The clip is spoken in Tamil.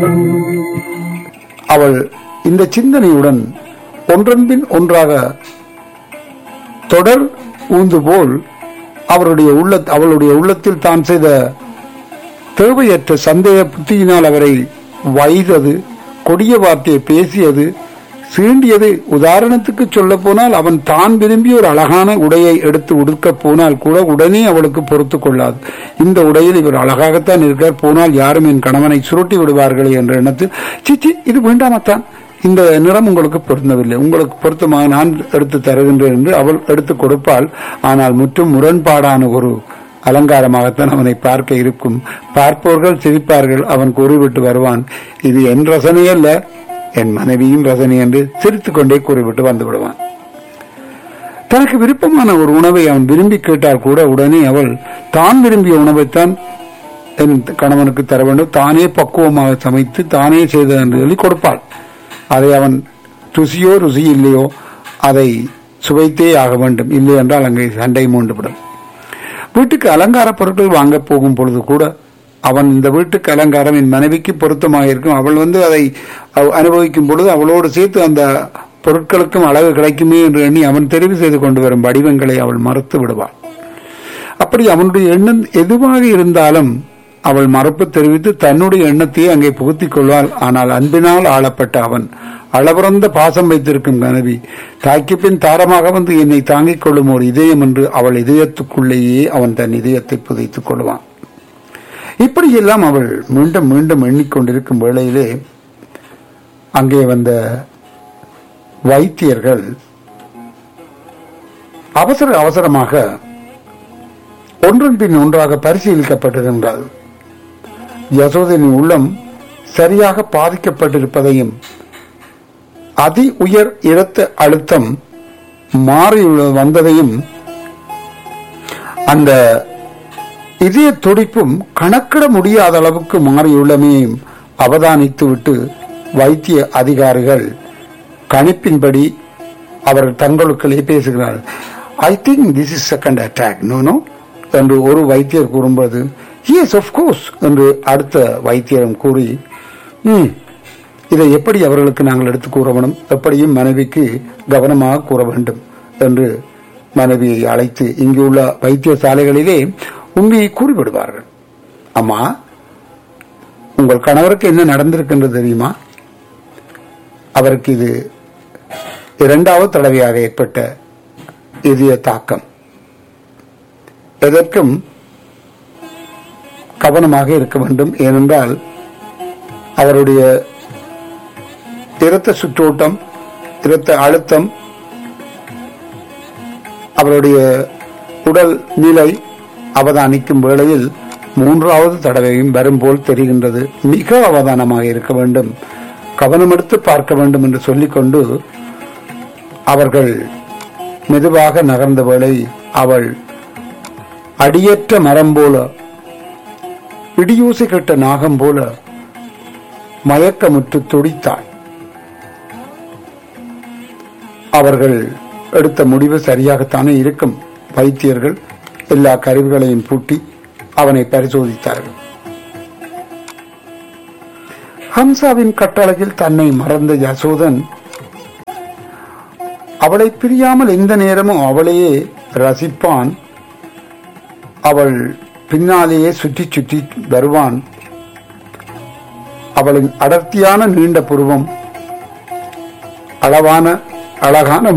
அவள் இந்த சிந்தனையுடன் ஒன்றன்பின் ஒன்றாக தொடர் ஊந்து போல் அவருடைய உள்ள அவளுடைய உள்ளத்தில் தான் செய்த தேவையற்ற சந்தேக புத்தியினால் அவரை வைதது கொடிய வார்த்தையை பேசியது சீண்டியது உதாரணத்துக்கு சொல்ல போனால் அவன் தான் விரும்பி ஒரு அழகான உடையை எடுத்து உடுக்க போனால் கூட உடனே அவளுக்கு பொறுத்து கொள்ளாது இந்த உடையில் இவர் அழகாகத்தான் இருக்கார் போனால் யாரும் என் கணவனை சுருட்டி விடுவார்களே என்ற எண்ணத்தில் சிச்சி இது வேண்டாமத்தான் இந்த நிறம் உங்களுக்கு பொருந்தவில்லை உங்களுக்கு பொருத்தமாக நான் எடுத்து தருகின்றேன் என்று அவள் எடுத்து கொடுப்பாள் ஆனால் முற்றும் முரண்பாடான ஒரு அலங்காரமாகத்தான் அவனை பார்க்க இருக்கும் பார்ப்பவர்கள் சிரிப்பார்கள் அவன் கூறிவிட்டு வருவான் இது என் ரசனை அல்ல என் மனைவியின் ரசனை என்று சிரித்துக் கொண்டே கூறிவிட்டு வந்து விடுவான் தனக்கு விருப்பமான ஒரு உணவை அவன் விரும்பி கேட்டால் கூட உடனே அவள் தான் விரும்பிய உணவைத்தான் என் கணவனுக்கு தர வேண்டும் தானே பக்குவமாக சமைத்து தானே செய்த என்று சொல்லி கொடுப்பாள் அதை அவன் ருசியோ ருசி இல்லையோ அதை சுவைத்தே ஆக வேண்டும் இல்லை என்றால் அங்கே சண்டை மூண்டுவிடும் வீட்டுக்கு அலங்கார பொருட்கள் வாங்க போகும் பொழுது கூட அவன் இந்த வீட்டுக்கு அலங்காரம் என் மனைவிக்கு பொருத்தமாக இருக்கும் அவள் வந்து அதை அவ- அனுபவிக்கும் பொழுது அவளோடு சேர்த்து அந்த பொருட்களுக்கும் அழகு கிடைக்குமே என்று எண்ணி அவன் தெரிவு செய்து கொண்டு வரும் வடிவங்களை அவள் மறுத்து விடுவாள் அப்படி அவனுடைய எண்ணம் எதுவாக இருந்தாலும் அவள் மறுப்பு தெரிவித்து தன்னுடைய எண்ணத்தையே அங்கே புகுத்திக் கொள்வாள் ஆனால் அன்பினால் ஆளப்பட்ட அவன் அளவிறந்த பாசம் வைத்திருக்கும் கனவி தாய்க்கு பின் தாரமாக வந்து என்னை தாங்கிக் கொள்ளும் ஒரு இதயம் என்று அவள் இதயத்துக்குள்ளேயே அவன் தன் இதயத்தை புதைத்துக் கொள்வான் இப்படியெல்லாம் அவள் மீண்டும் மீண்டும் எண்ணிக்கொண்டிருக்கும் வேளையிலே அங்கே வந்த வைத்தியர்கள் அவசர அவசரமாக ஒன்றன் பின் ஒன்றாக பரிசீலிக்கப்பட்டிருந்தால் யசோதனின் உள்ளம் சரியாக பாதிக்கப்பட்டிருப்பதையும் அதி உயர் இரத்த அழுத்தம் மாறியுள்ள வந்ததையும் அந்த இதய துடிப்பும் கணக்கிட முடியாத அளவுக்கு மாறியுள்ளமையும் அவதானித்துவிட்டு வைத்திய அதிகாரிகள் கணிப்பின்படி அவர்கள் தங்களுக்குள்ளே பேசுகிறார்கள் I think this is second attack no no என்று ஒரு வைத்தியர் கூறும்போது எஸ் of கோர்ஸ் என்று அடுத்த வைத்தியரும் கூறி "ம், இதை எப்படி அவர்களுக்கு நாங்கள் எடுத்து கூற வேண்டும் எப்படியும் மனைவிக்கு கவனமாக கூற வேண்டும் என்று மனைவியை அழைத்து இங்குள்ள வைத்தியசாலைகளிலே உண்மையை கூறிவிடுவார்கள் அம்மா உங்கள் கணவருக்கு என்ன நடந்திருக்கின்றது தெரியுமா அவருக்கு இது இரண்டாவது தடவையாக ஏற்பட்ட இதய தாக்கம் எதற்கும் கவனமாக இருக்க வேண்டும் ஏனென்றால் அவருடைய இரத்த சுற்றோட்டம் இரத்த அழுத்தம் அவருடைய உடல் நிலை அவதானிக்கும் வேளையில் மூன்றாவது தடவையும் வரும் போல் தெரிகின்றது மிக அவதானமாக இருக்க வேண்டும் கவனமெடுத்து பார்க்க வேண்டும் என்று சொல்லிக்கொண்டு அவர்கள் மெதுவாக நகர்ந்த வேளை அவள் அடியற்ற மரம் போல இடியூசி கட்ட நாகம் போல மயக்கமுற்று துடித்தாள் அவர்கள் எடுத்த முடிவு சரியாகத்தானே இருக்கும் வைத்தியர்கள் எல்லா கருவிகளையும் பூட்டி அவனை பரிசோதித்தார்கள் ஹம்சாவின் கட்டளையில் தன்னை மறந்த யசோதன் அவளை பிரியாமல் எந்த நேரமும் அவளையே ரசிப்பான் அவள் பின்னாலேயே சுற்றி சுற்றி வருவான் அவளின் அடர்த்தியான நீண்ட புருவம் அளவான அழகான